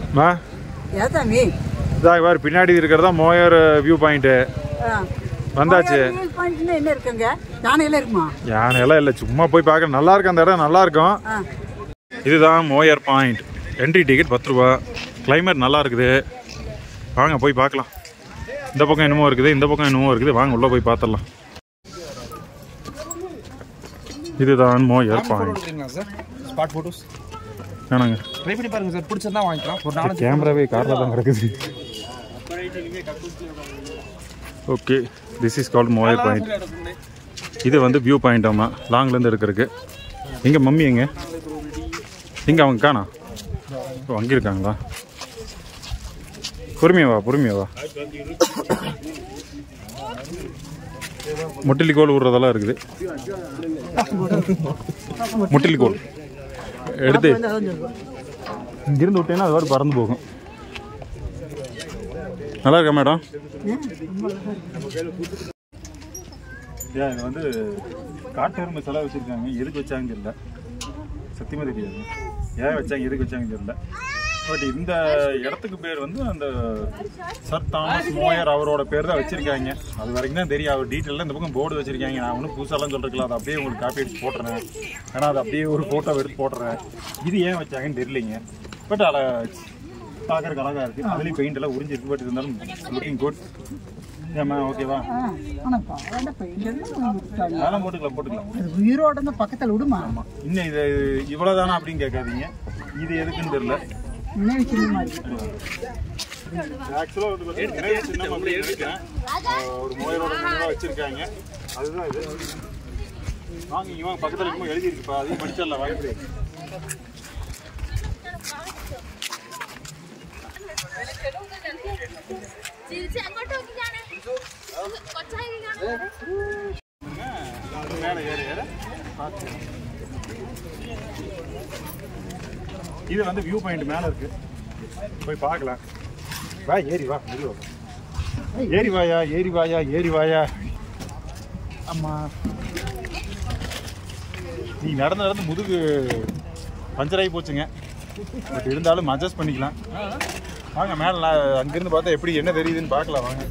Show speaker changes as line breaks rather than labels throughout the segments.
வா
ஏன் தம்பி
இதாக வேறு பின்னாடி இருக்கிறதா மோயர் வியூ பாயிண்ட்டு
ஆ.
வந்தாச்சு
வியூ பாயிண்ட்னு என்ன இருக்குங்க யானையெல்லாம் இருக்குமா
யானையெல்லாம் இல்லை சும்மா போய் பார்க்க நல்லா இருக்கும் அந்த இடம் நல்லா இருக்கும்
ஆ
இதுதான் மோயர் பாயிண்ட் என்ட்ரி டிக்கெட் பத்து ரூபா கிளைமேட் நல்லா இருக்குது வாங்க போய் பார்க்கலாம் இந்த பக்கம் என்னமோ இருக்குது இந்த பக்கம் என்னமோ இருக்குது வாங்க உள்ளே போய் பார்த்துடலாம் இதுதான் மோயர் பாயிண்ட்
எடுத்துங்களா சார் ஸ்பாட் ஃபோட்டோஸ்
வேணாங்க
ட்ரை பண்ணி பாருங்க சார் பிடிச்சிருந்தா வாங்கிக்கலாம் ஒரு நாலஞ்சு
கேமராவே காரில் தான் கிடக்குது okay this is called Moyar point இது வந்து வியூ பாயிண்ட் ஆமா லாங்லேருந்து எடுக்கிறதுக்கு எங்கே மம்மி எங்க எங்கே அவங்க காணா ஓ அங்கே இருக்காங்களா பொறுமையா வா பொறுமையா வா முட்டிலி கோல் விடுறதெல்லாம் இருக்குது முட்டிலி கோல் எடுத்து இங்கிருந்து விட்டேன்னா அது வாட்டு பறந்து போகும் நல்லா இருக்கா மேடம் ஏன் இது வந்து காட்டு எருமை செலவு வச்சிருக்காங்க எதுக்கு வச்சாங்க தெரியல சத்தியமா தெரியாது ஏன் வச்சாங்க எதுக்கு வச்சாங்க தெரியல பட் இந்த இடத்துக்கு பேர் வந்து அந்த சர் தாமஸ் மோயர் அவரோட பேர் தான் வச்சிருக்காங்க அது வரைக்கும் தான் தெரியும் அவர் டீட்டெயிலாக இந்த பக்கம் போர்டு வச்சிருக்காங்க நான் ஒன்றும் புதுசாலாம் சொல்லிருக்கலாம் அதை அப்படியே உங்களுக்கு காப்பி அடிச்சு போட்டுறேன் ஏன்னா அது அப்படியே ஒரு ஃபோட்டோ எடுத்து போட்டுறேன் இது ஏன் வச்சாங்கன்னு தெரியலைங்க பட் அதில் பார்க்குறக்கு அழகாக இருக்குது அதுலேயும் பெயிண்ட் எல்லாம் உறிஞ்சிருக்கு பட் இருந்தாலும் லுக்கிங் குட் ஏம்மா ஓகேவா
ஆ ஆனால் பரவாயில்ல பெயிண்டெல்லாம் விட்டாங்க
அதெல்லாம் போட்டுக்கலாம் போட்டுக்கலாம்
அது உயிரோட இருந்தா பக்கத்தில் விடுமா
இன்னும் இது இவ்வளோதானா அப்படின்னு கேட்காதீங்க இது எதுக்குன்னு தெரியல
நினைவு சின்ன மாதிரி
ஆக்சுவலாக வந்து பார்த்தீங்கன்னா நிறைய சின்னம் அப்படின்னு நினைக்கிறேன் அஹ் ஒரு மோயரோட நினைவாக வச்சிருக்காங்க அதுதான் இது வாங்க இங்க வாங்க பக்கத்தில் இருக்கும்போது எழுதியிருக்குப்பா அதையும் படிச்சிடலாம் வாய்ப்பு
തിരിച്ച് അങ്ങോട്ട് നോക്കിക്കാണ് കൊച്ചായിരിക്കാണ്
மேலே ஏற ஏற பார்த்து இது வந்து வியூ பாயிண்ட் மேலே இருக்கு போய் பார்க்கலாம் வா ஏறி வா மெதுவா வா. ஏறி வாயா ஏறி வாயா ஏறி வாயா அம்மா நீ நடந்து நடந்து முதுகு பஞ்சர் ஆகி போச்சுங்க பட் இருந்தாலும் அட்ஜஸ்ட் பண்ணிக்கலாம் வாங்க மேலே அங்கேருந்து பார்த்தா எப்படி என்ன தெரியுதுன்னு பார்க்கலாம் வாங்க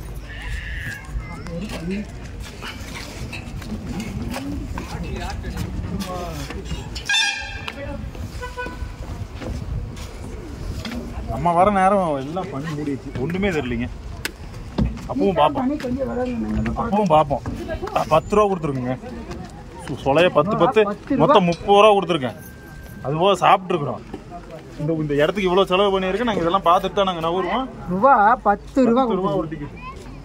நம்ம வர நேரம் எல்லாம் பண்ணி மூடிடுச்சு ஒன்றுமே தெரியலைங்க அப்பவும் பார்ப்போம்
தண்ணி கொஞ்சம் வளரணும்
அப்பவும் பார்ப்போம் அ, பத்து ரூபா கொடுத்துருக்குங்க சு- சொலைய பத்து பத்து மொத்தம் முப்பது ரூபா கொடுத்துருக்கேன் அதுபோக சாப்பிட்ருக்குறோம் இந்த இந்த இடத்துக்கு இவ்வளோ செலவு பண்ணியிருக்கேன் நாங்கள் இதெல்லாம் பார்த்துட்டு தான் நாங்கள் நவருவோம்
ரூபா பத்து ரூபா
பத்து ரூபா ஒரு டிக்கெட்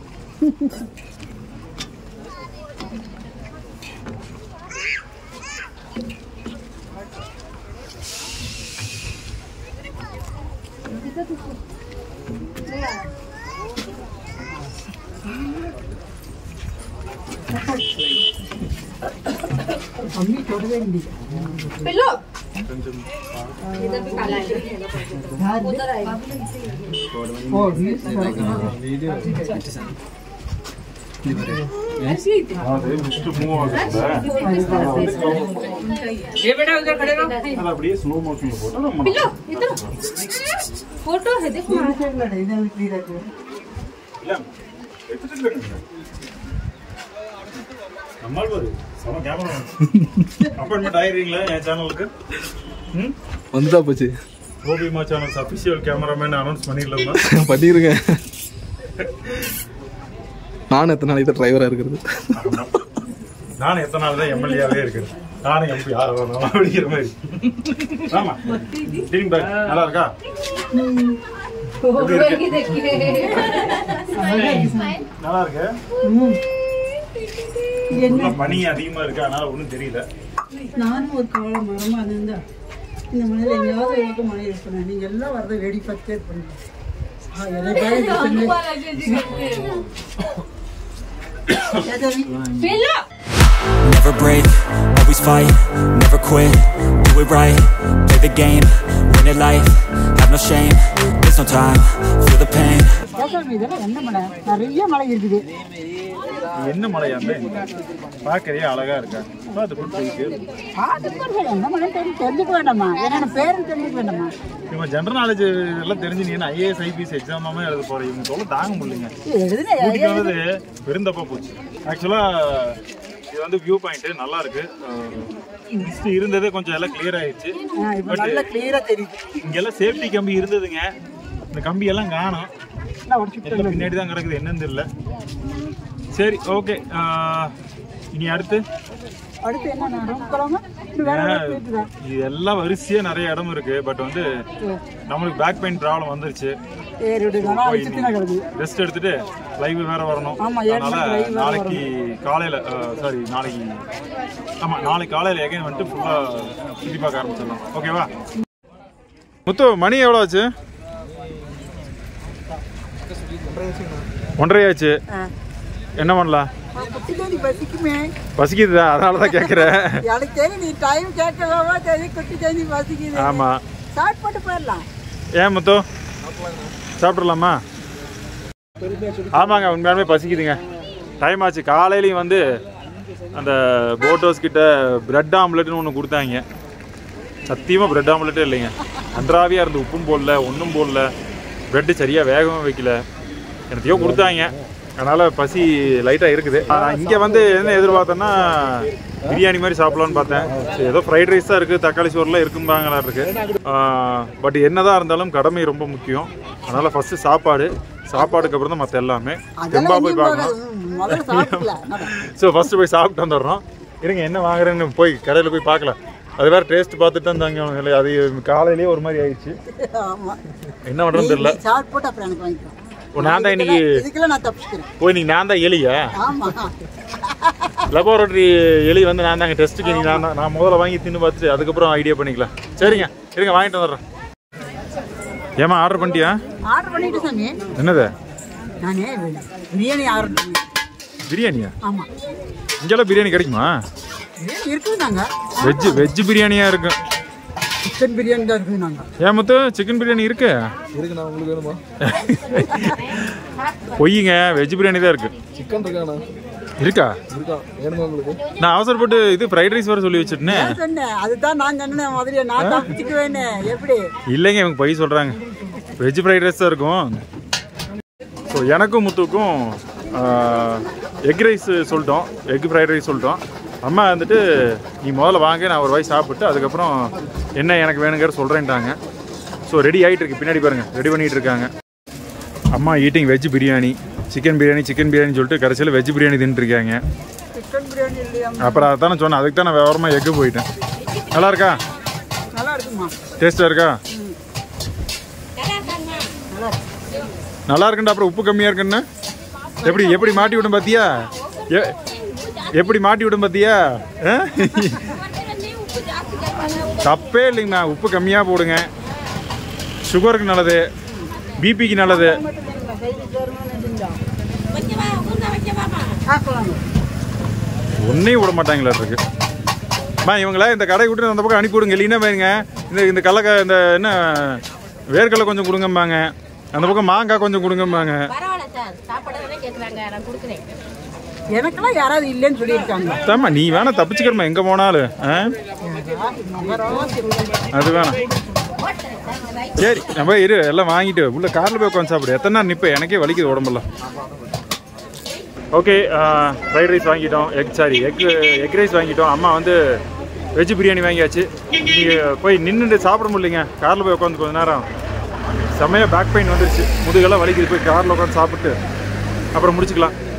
அம்மி தொடவே முடியும்
पिल्लो
ஓ ரீல்ஸ்
அது மிஸ்ட் மூவ் ஆகுது அது அப்படியே ஸ்லோ மோஷனில் போட்டு நம்ம
पिल्लो इधर फोटो है देखो
இதை விட்டு
இல்ல, எடுத்துட்டு இருக்காங்க. நம்மால் பாரு, செம camera. appointment ஆயிடுறீங்களா என் சேனலுக்கு ம்
வந்துட்டா போச்சு
கோபிமா சேனல்ஸ் அஃபிஷியல் கேமராமேன் அனௌன்ஸ் பண்ணிடலாமா
பண்ணிருங்க நானும் எத்தனை நாளைக்கு தான் டிரைவரா இருக்கிறது
நானும் எத்தனை நாள் தான் எம்எல்ஏவே இருக்கேன் நானும் எம்பி யார் வேணாலும் அப்படிங்கிற மாதிரி ஆமா திரும்பி பாரு. நல்லா இருக்கா எப்படி இருக்கு? நல்லா இருக்கு உள்ள பனி அதிகமா இருக்கு அதனால ஒண்ணும் தெரியல
நானும் ஒரு கால மரமா இருந்தா இந்த மலையில எங்கேயாவது எனக்கு மழை இருப்பேன் நீங்க எல்லாம் வரத வேடி பார்த்தே இருப்பீங்க ஆ, என்னை பாரு, இது சொன்னேன். ஏதாவது
पिल्लो
Never break, always fight, never quit, do it right, play the game, win it life, have no shame, there's no time, feel the pain,
சாமி இதெல்லாம் என்ன மலை நிறைய மலை இருக்குது
இது என்ன மலையா இருந்தா பார்க்கறே அழகா இருக்கா பார்த்து போட்டு போயிருக்கு
பார்த்துட்டு தான் சார் என்ன மலை தெரிஞ்சு தெரிஞ்சுக்க வேண்டாமா என்னென்ன பேரும் தெரிஞ்சுக்க வேண்டாமா
இவங்க ஜென்ரல் நாலேஜ் எல்லாம் தெரிஞ்சு நீ ஐஏஎஸ் ஐபிஎஸ் எக்ஸாமாவே எழுத போற இவங்க சொல்ல தாங்க முடியலங்க
எழுதுன
ஊட்டிக்கு வந்தது பெருந்தப்பா போச்சு ஆக்சுவலா இது வந்து வியூ பாயிண்ட் நல்லா இருக்கு மிஸ்ட் இருந்ததே கொஞ்சம் எல்லாம் கிளியர் ஆயிடுச்சு
இப்போ நல்லா கிளியரா தெரியுது
இங்கெல்லாம் சேஃப்டி கம்பி இருந்ததுங்க இந்த கம்பி எல்லாம் காணும்
நான் உடச்சு
எல்லாம் பின்னாடி தான் கிடக்குது என்னன்னு தெரியல சரி ஓகே இனி அடுத்து
அடுத்து என்ன ரொம்ப கிழமை இன்னும் வேற வேற போயிட்டுதா
இது எல்லாம் வரிசையா நிறைய இடம் இருக்கு பட் வந்து நம்மளுக்கு பேக் பெயின் ப்ராப்ளம் வந்துருச்சு
சரி விடுங்க அழிச்சுட்டு நான் கிடக்குது
ரெஸ்ட் எடுத்துட்டு லைவ் வேற வரணும்
ஆமா, ஏழு
அதனால
மணிக்கு live வேற
நாளைக்கு காலையில சாரி நாளைக்கு ஆமா நாளைக்கு காலையில எகைன் வந்துட்டு ஃபுல்லா சுத்தி பார்க்க ஆரம்பிச்சிடலாம் ஓகேவா முத்து மணி எவ்வளோ ஆச்சு ஒன்றரை ஆச்சு என்ன பண்ணலாம்
குட்டி பசிக்குமே
பசிக்குதுதா அதனால தான் கேட்குறேன்
எனக்கு தெரியும் நீ டைம் கேட்கவாவா தெரியும் குட்டி தேதி பசிக்குது
ஆமா
ஸ்டார்ட் போட்டு போயிடலாம்
ஏன் முத்து சாப்பிட்றலாமா ஆமாங்க உண்மையாலுமே பசிக்குதுங்க டைம் ஆச்சு காலையிலையும் வந்து அந்த போட்டோஸ் கிட்ட பிரெட் ஆம்லெட்னு ஒன்று கொடுத்தாங்க சத்தியமாக பிரெட் ஆம்லெட்டே இல்லைங்க நன்றாவியாக இருந்து உப்பும் போடல ஒன்றும் போடல பிரெட்டு சரியாக வேகவும் வைக்கல எனத்தையோ கொடுத்தாங்க அதனால் பசி லைட்டாக இருக்குது இங்கே வந்து என்ன எதிர்பார்த்தேன்னா பிரியாணி மாதிரி சாப்பிடலான்னு பார்த்தேன் சரி, ஏதோ ஃப்ரைட் ரைஸ் தான் இருக்குது தக்காளி சோறுலாம் இருக்கும்பாங்களா இருக்கு பட் என்னதான் இருந்தாலும் கடமை ரொம்ப முக்கியம் அதனால் ஃபஸ்ட்டு சாப்பாடு சாப்பாடுக்கு அப்புறம் தான் மற்ற எல்லாமே தெம்பா போய் பார்க்கணும்
ம், முதல்ல சாப்பிடலாம்
ஸோ ஃபஸ்ட்டு போய் சாப்பிட்டு வந்துடுறோம் இருங்க என்ன வாங்குறேன்னு போய் கடையில் போய் பார்க்கலாம் அது வேறு டேஸ்ட் பார்த்துட்டு தான் தாங்க இல்லை அது காலையிலேயே ஒரு மாதிரி ஆயிடுச்சு
ஆமா
என்ன பண்ணுறதுன்னு தெரியல
சாப்பிட்டு போட்டு அப்புறம் எனக்கு வாங்கிக்கலாம்
ஓ, நான் தான் இன்னைக்கு
இதுக்கெல்லாம் நான் தப்பிச்சுக்கிறேன்
போய் நீங்க நான் தான் எலியா
ஆமா
லெபார்டரி எலி வந்து நான் தாங்க டெஸ்ட்டுக்கு நீ நான் தான் நான் முதல்ல வாங்கி தின்னு பார்த்துட்டு அதுக்கப்புறம் ஐடியா பண்ணிக்கலாம் சரிங்க இருங்க வாங்கிட்டு வந்துடுறேன் ஏமா ஆர்டர் பண்ணிட்டியா
ஆர்டர் பண்ணிட்டு சாமி
என்னது
நானே பிரியாணி ஆர்டர் பண்ணேன்
பிரியாணியா
ஆமா
இங்கெல்லாம் பிரியாணி கிடைக்குமா
பிரியாணி இருக்குது நாங்க
வெஜ் வெஜ் பிரியாணியா இருக்கும்
சிக்கன் பிரியாணி தான் இருக்குது நாங்க
ஏன் முத்து சிக்கன் பிரியாணி இருக்கு
இருக்குண்ணா உங்களுக்கு வேணுமா
பொய்யுங்க வெஜ் பிரியாணி தான் இருக்கு
சிக்கன் இருக்காண்ணா
இருக்கா
இருக்கா வேணுமா உங்களுக்கு
நான் அவசரப்பட்டு இது ஃப்ரைட் ரைஸ் வர சொல்லி வச்சுட்டேனே
நான் சொன்னேன் அதுதான் நான் சொன்னேன் முதல்ல நான் தப்பிச்சுக்குவேன்னு எப்படி
இல்லைங்க இவங்க பொய் சொல்கிறாங்க வெஜ் ஃப்ரைட் ரைஸ் தான் இருக்கும் ஸோ எனக்கும் முத்துக்கும் எக் ரைஸ் சொல்லிட்டோம் எக் ஃப்ரைட் ரைஸ் சொல்லிட்டோம் அம்மா வந்துட்டு நீ முதல்ல வாங்க நான் ஒரு வாய் சாப்பிட்டு அதுக்கப்புறம் என்ன எனக்கு வேணுங்கிற சொல்கிறேன்ட்டாங்க ஸோ ரெடி ஆகிட்டு இருக்கு பின்னாடி பாருங்கள் ரெடி பண்ணிகிட்டு இருக்காங்க அம்மா eating veg biryani chicken biryani chicken biryani சொல்லிட்டு கடைசியில் வெஜ் பிரியாணி தின்னுருக்காங்க
சிக்கன் பிரியாணி இல்லையா
அப்புறம் அதானே சொன்னேன் அதுக்கு தான் நான் விவரமாக எக்கு போயிட்டேன் நல்லா இருக்கா
நல்லா இருக்குமா
டேஸ்ட்டாக இருக்கா நல்லா இருக்குண்டா அப்புறம் உப்பு கம்மியாக இருக்குன்னு எப்படி எப்படி மாட்டி விடும் பார்த்தியா எ- எப்படி மாட்டி விடும் பார்த்தியா ஆ? தப்பே இல்லைங்கண்ணா உப்பு கம்மியாக போடுங்க சுகருக்கு நல்லது பிபிக்கு நல்லது ஒன்றையும் விட மாட்டாங்களா இருக்கு அம்மா இவங்கள இந்த கடை விட்டு அந்த பக்கம் அனுப்பி விடுங்க இல்லைன்னா பாருங்க இந்த இந்த கடலக்க இந்த என்ன வேர்க்கடலை கொஞ்சம் கொடுங்கம்பாங்க அந்த பக்கம் மாங்காய் கொஞ்சம் கொடுங்கம்பாங்க
பரவாயில்ல சார் சாப்பாடு தானே கேட்குறாங்க நான் கொடுக்குறேன்
எனக்கெல்லாம் யாராவது இல்லைன்னு சொல்லியிருக்காங்க
தாம்மா நீ வேணா தப்பிச்சுக்கிறமா எங்கே போனாலும் ஆ அது வேணாம் சரி நம்ம இரு எல்லாம் வாங்கிட்டு உள்ள காரில் போய் உட்காந்து சாப்பிடு எத்தனை நேரம் நிற்ப எனக்கே வலிக்குது உடம்பெல்லாம் ஓகே ஃப்ரைட் ரைஸ் வாங்கிட்டோம் egg sorry egg egg rice வாங்கிட்டோம் அம்மா வந்து வெஜ் பிரியாணி வாங்கியாச்சு நீங்கள் போய் நின்றுட்டு சாப்பிட முடியலைங்க காரில் போய் உட்காந்து கொஞ்ச நேரம் செம்மையாக பேக் பெயின் வந்துருச்சு முதுகெல்லாம் வலிக்குது போய் காரில் உட்காந்து சாப்பிட்டு அப்புறம் முடிச்சுக்கலாம்